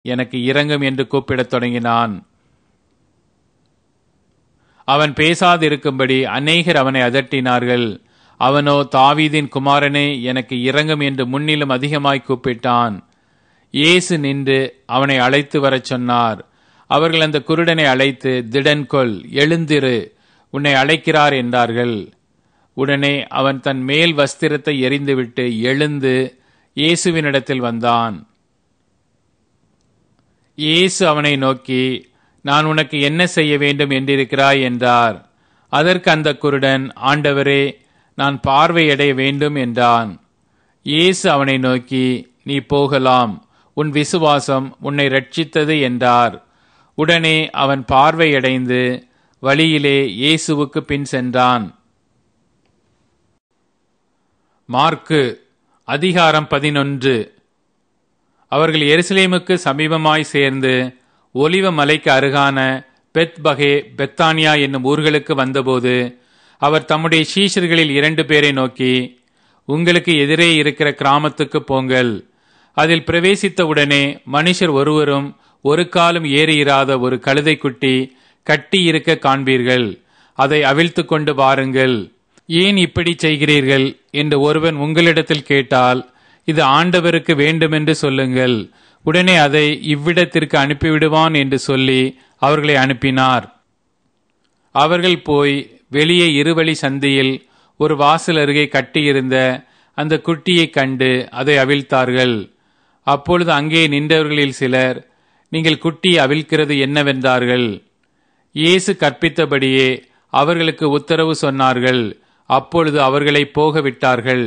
எனக்கு இரங்கும் என்று கூப்பிடத் தொடங்கினான் அவன் பேசாதிருக்கும்படி அநேகர் அவனை அதட்டினார்கள் அவனோ தாவீதின் குமாரனே எனக்கு இரங்கும் என்று முன்னிலும் அதிகமாய் கூப்பிட்டான் இயேசு நின்று அவனை அழைத்து வரச் சொன்னார் அவர்கள் அந்த குருடனை அழைத்து திடன் கொள் எழுந்திரு உன்னை அழைக்கிறார் என்றார்கள் உடனே அவன் தன் மேல் வஸ்திரத்தை எறிந்துவிட்டு எழுந்து இயேசுவினிடத்தில் வந்தான் இயேசு அவனை நோக்கி நான் உனக்கு என்ன செய்ய வேண்டும் என்றிருக்கிறாய் என்றார் அதற்கு அந்த குருடன் ஆண்டவரே நான் பார்வையடைய வேண்டும் என்றான் இயேசு அவனை நோக்கி நீ போகலாம் உன் விசுவாசம் உன்னை ரட்சித்தது என்றார் உடனே அவன் பார்வையடைந்து வழியிலே இயேசுவுக்கு பின் சென்றான் மார்க்கு அதிகாரம் பதினொன்று அவர்கள் எருசலேமுக்கு சமீபமாய் சேர்ந்து ஒலிவ மலைக்கு அருகான பெத்பகே பெத்தானியா என்னும் ஊர்களுக்கு வந்தபோது அவர் தம்முடைய சீஷர்களில் இரண்டு பேரை நோக்கி உங்களுக்கு எதிரே இருக்கிற கிராமத்துக்கு போங்கள் அதில் பிரவேசித்தவுடனே மனுஷர் ஒருவரும் ஒரு காலம் ஏறியிராத ஒரு கழுதை குட்டி கட்டி இருக்க காண்பீர்கள் அதை அவிழ்த்து கொண்டு வாருங்கள் ஏன் இப்படி செய்கிறீர்கள் என்று ஒருவன் உங்களிடத்தில் கேட்டால் இது ஆண்டவருக்கு வேண்டுமென்று சொல்லுங்கள் உடனே அதை இவ்விடத்திற்கு அனுப்பிவிடுவான் என்று சொல்லி அவர்களை அனுப்பினார் அவர்கள் போய் வெளியே இருவழி சந்தியில் ஒரு வாசல் அருகே கட்டியிருந்த அந்த குட்டியை கண்டு அதை அவிழ்த்தார்கள் அப்பொழுது அங்கே நின்றவர்களில் சிலர் நீங்கள் குட்டியை அவிழ்க்கிறது என்னவென்றார்கள் இயேசு கற்பித்தபடியே அவர்களுக்கு உத்தரவு சொன்னார்கள் அப்பொழுது அவர்களை போக விட்டார்கள்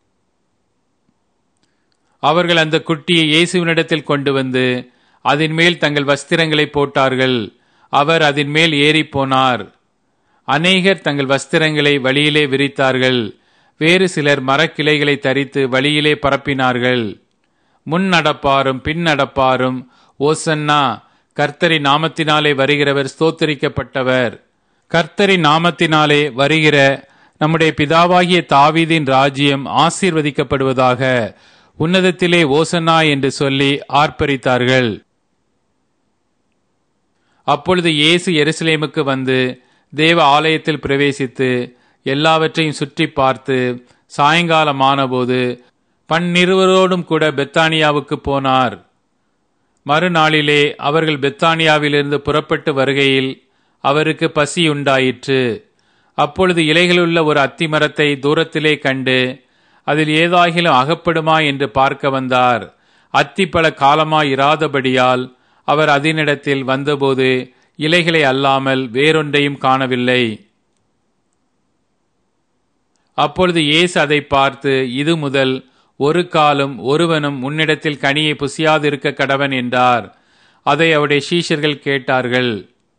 அவர்கள் அந்த குட்டியை இயேசுவினிடத்தில் கொண்டு வந்து அதன் மேல் தங்கள் வஸ்திரங்களை போட்டார்கள் அவர் அதன் மேல் ஏறி போனார் அநேகர் தங்கள் வஸ்திரங்களை வழியிலே விரித்தார்கள் வேறு சிலர் மரக்கிளைகளை தரித்து வழியிலே பரப்பினார்கள் முன் நடப்பாரும் பின் நடப்பாரும் ஓசன்னா கர்த்தரி நாமத்தினாலே வருகிறவர் ஸ்தோத்தரிக்கப்பட்டவர் கர்த்தரி நாமத்தினாலே வருகிற நம்முடைய பிதாவாகிய தாவீதின் ராஜ்யம் ஆசீர்வதிக்கப்படுவதாக உன்னதத்திலே ஓசன்னா என்று சொல்லி ஆர்ப்பரித்தார்கள் அப்பொழுது இயேசு எருசலேமுக்கு வந்து தேவ ஆலயத்தில் பிரவேசித்து எல்லாவற்றையும் சுற்றி பார்த்து சாயங்காலமானபோது பன்னிருவரோடும் கூட பெத்தானியாவுக்கு போனார் மறுநாளிலே அவர்கள் பெத்தானியாவிலிருந்து புறப்பட்டு வருகையில் அவருக்கு பசி உண்டாயிற்று அப்பொழுது இலைகளுள்ள ஒரு அத்தி மரத்தை தூரத்திலே கண்டு அதில் ஏதாகிலும் அகப்படுமா என்று பார்க்க வந்தார் அத்தி பல காலமாய் இராதபடியால் அவர் அதனிடத்தில் வந்தபோது இலைகளை அல்லாமல் வேறொன்றையும் காணவில்லை அப்பொழுது இயேசு அதை பார்த்து இது முதல் ஒரு காலம் ஒருவனும் உன்னிடத்தில் கனியை புசியாதிருக்க கடவன் என்றார் அதை அவருடைய சீஷர்கள் கேட்டார்கள்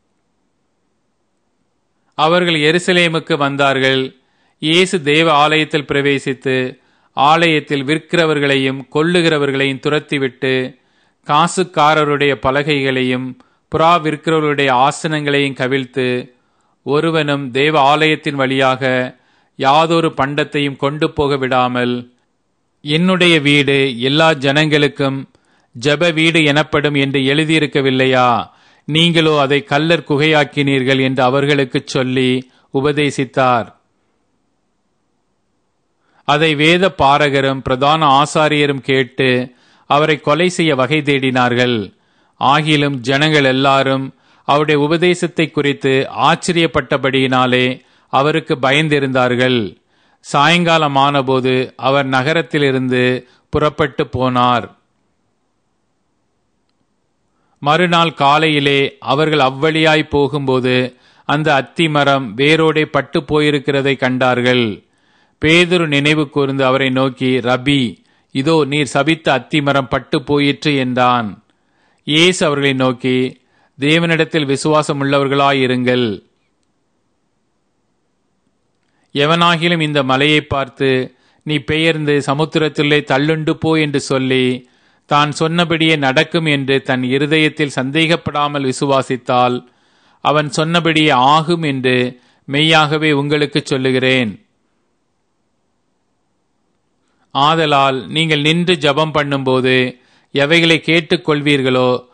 அவர்கள் எருசலேமுக்கு வந்தார்கள் இயேசு தேவ ஆலயத்தில் பிரவேசித்து ஆலயத்தில் விற்கிறவர்களையும் கொள்ளுகிறவர்களையும் துரத்திவிட்டு காசுக்காரருடைய பலகைகளையும் புறா விற்கிறவர்களுடைய ஆசனங்களையும் கவிழ்த்து ஒருவனும் தேவ ஆலயத்தின் வழியாக யாதொரு பண்டத்தையும் கொண்டு போக விடாமல் என்னுடைய வீடு எல்லா ஜனங்களுக்கும் ஜப வீடு எனப்படும் என்று எழுதியிருக்கவில்லையா நீங்களோ அதை கல்லர் குகையாக்கினீர்கள் என்று அவர்களுக்கு சொல்லி உபதேசித்தார் அதை வேத பாரகரும் பிரதான ஆசாரியரும் கேட்டு அவரை கொலை செய்ய வகை தேடினார்கள் ஆகிலும் ஜனங்கள் எல்லாரும் அவருடைய உபதேசத்தை குறித்து ஆச்சரியப்பட்டபடியினாலே அவருக்கு பயந்திருந்தார்கள் சாயங்காலமானபோது அவர் நகரத்திலிருந்து புறப்பட்டு போனார் மறுநாள் காலையிலே அவர்கள் அவ்வழியாய் போகும்போது அந்த அத்தி மரம் வேரோடே பட்டு போயிருக்கிறதை கண்டார்கள் பேதுரு நினைவு கூர்ந்து அவரை நோக்கி ரபி இதோ நீர் சபித்த அத்தி மரம் பட்டு போயிற்று என்றான் இயேசு அவர்களை நோக்கி தேவனிடத்தில் விசுவாசம் உள்ளவர்களாயிருங்கள் எவனாகிலும் இந்த மலையை பார்த்து நீ பெயர்ந்து சமுத்திரத்திலே தள்ளுண்டு போ என்று சொல்லி தான் சொன்னபடியே நடக்கும் என்று தன் இருதயத்தில் சந்தேகப்படாமல் விசுவாசித்தால் அவன் சொன்னபடியே ஆகும் என்று மெய்யாகவே உங்களுக்கு சொல்லுகிறேன் ஆதலால் நீங்கள் நின்று ஜபம் பண்ணும்போது எவைகளை கேட்டுக்கொள்வீர்களோ